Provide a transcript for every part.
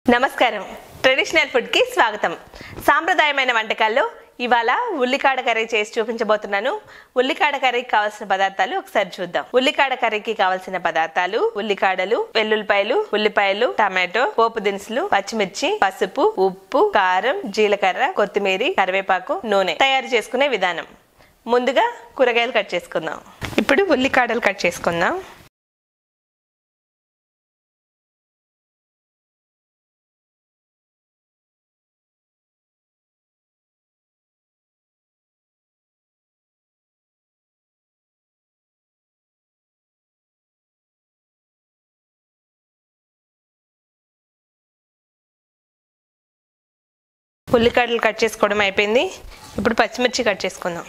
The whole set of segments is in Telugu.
నమస్కారం ట్రెడిషనల్ ఫుడ్ కి స్వాగతం సాంప్రదాయమైన వంటకాల్లో ఇవాళ ఉల్లికాడ కర్రీ చేసి చూపించబోతున్నాను ఉల్లికాడ కర్రీకి కావాల్సిన పదార్థాలు ఒకసారి చూద్దాం ఉల్లికాడ కర్రీకి కావాల్సిన పదార్థాలు ఉల్లికాడలు వెల్లుల్లిపాయలు ఉల్లిపాయలు టమాటో పోపు దినుసులు పచ్చిమిర్చి పసుపు ఉప్పు కారం జీలకర్ర కొత్తిమీర కరివేపాకు నూనె తయారు చేసుకునే విధానం ముందుగా కూరగాయలు కట్ చేసుకుందాం ఇప్పుడు ఉల్లికాడలు కట్ చేసుకుందాం ఉల్లికాడలు కట్ చేసుకోవడం అయిపోయింది ఇప్పుడు పచ్చిమిర్చి కట్ చేసుకుందాం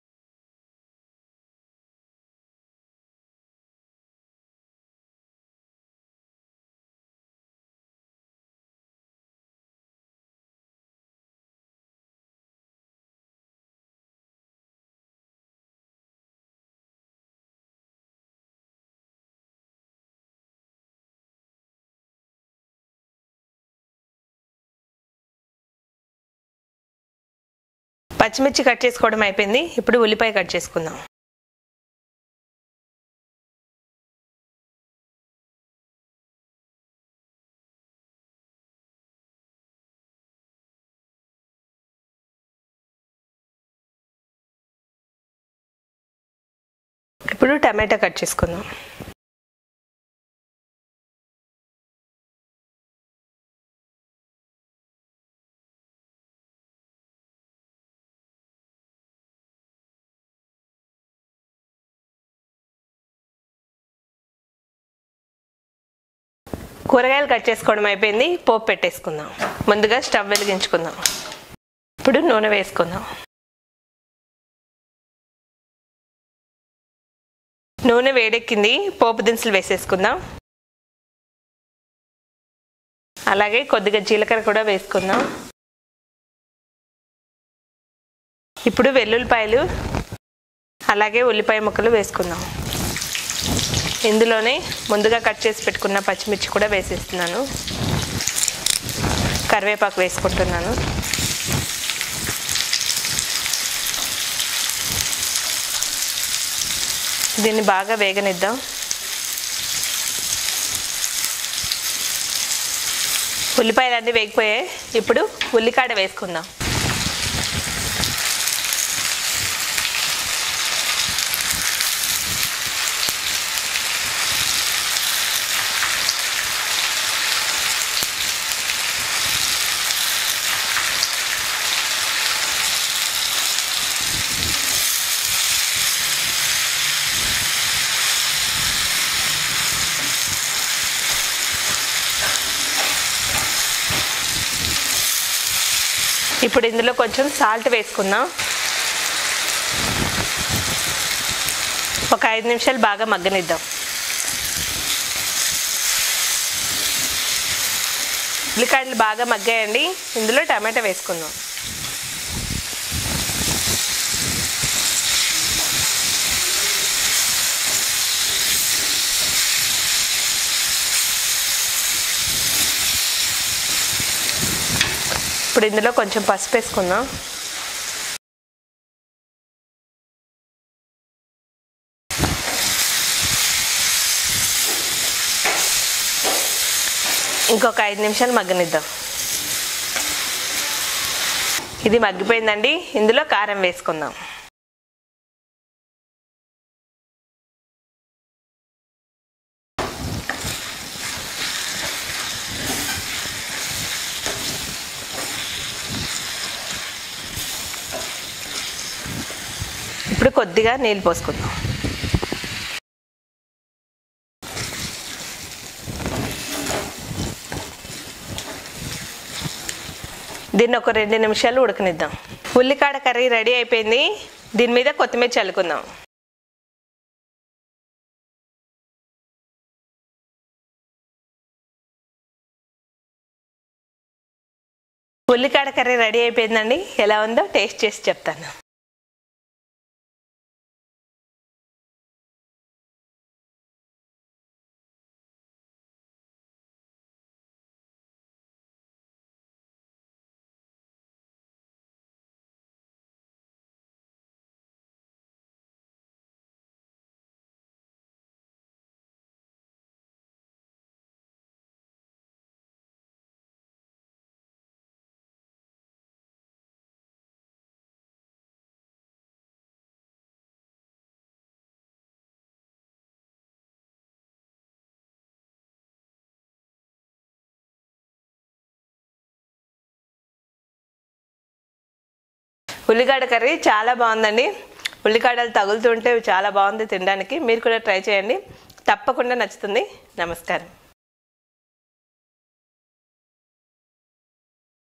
పచ్చిమిర్చి కట్ చేసుకోవడం అయిపోయింది ఇప్పుడు ఉల్లిపాయ కట్ చేసుకుందాం ఇప్పుడు టమాటా కట్ చేసుకుందాం కూరగాయలు కట్ చేసుకోవడం అయిపోయింది పోపు పెట్టేసుకుందాం ముందుగా స్టవ్ వెలిగించుకుందాం ఇప్పుడు నూనె వేసుకుందాం నూనె వేడెక్కింది పోపు దినుసులు వేసేసుకుందాం అలాగే కొద్దిగా జీలకర్ర కూడా వేసుకుందాం ఇప్పుడు వెల్లుల్లిపాయలు అలాగే ఉల్లిపాయ ముక్కలు వేసుకుందాం ఇందులోనే ముందుగా కట్ చేసి పెట్టుకున్న పచ్చిమిర్చి కూడా వేసేస్తున్నాను కరివేపాకు వేసుకుంటున్నాను దీన్ని బాగా వేగనిద్దాం ఉల్లిపాయలు అన్నీ వేగిపోయాయి ఇప్పుడు ఉల్లికాడ వేసుకుందాం ఇప్పుడు ఇందులో కొంచెం సాల్ట్ వేసుకుందాం ఒక ఐదు నిమిషాలు బాగా మగ్గనిద్దాం ఉల్లికాయలు బాగా మగ్గాయండి ఇందులో టమాటా వేసుకుందాం ఇప్పుడు ఇందులో కొంచెం పసుపు వేసుకుందాం ఇంకొక ఐదు నిమిషాలు మగ్గనిద్దాం ఇది మగ్గిపోయిందండి ఇందులో కారం వేసుకుందాం ఇప్పుడు కొద్దిగా నీళ్ళు పోసుకుందాం దీన్ని ఒక రెండు నిమిషాలు ఉడకనిద్దాం ఉల్లికాడ కర్రీ రెడీ అయిపోయింది దీని మీద కొత్తిమీర చల్లుకుందాం ఉల్లికాడ కర్రీ రెడీ అయిపోయిందండి ఎలా ఉందో టేస్ట్ చేసి చెప్తాను ఉల్లిగడ్డ కర్రీ చాలా బాగుందండి ఉల్లిగడ్డలు తగులుతుంటే చాలా బాగుంది తినడానికి మీరు కూడా ట్రై చేయండి తప్పకుండా నచ్చుతుంది నమస్కారం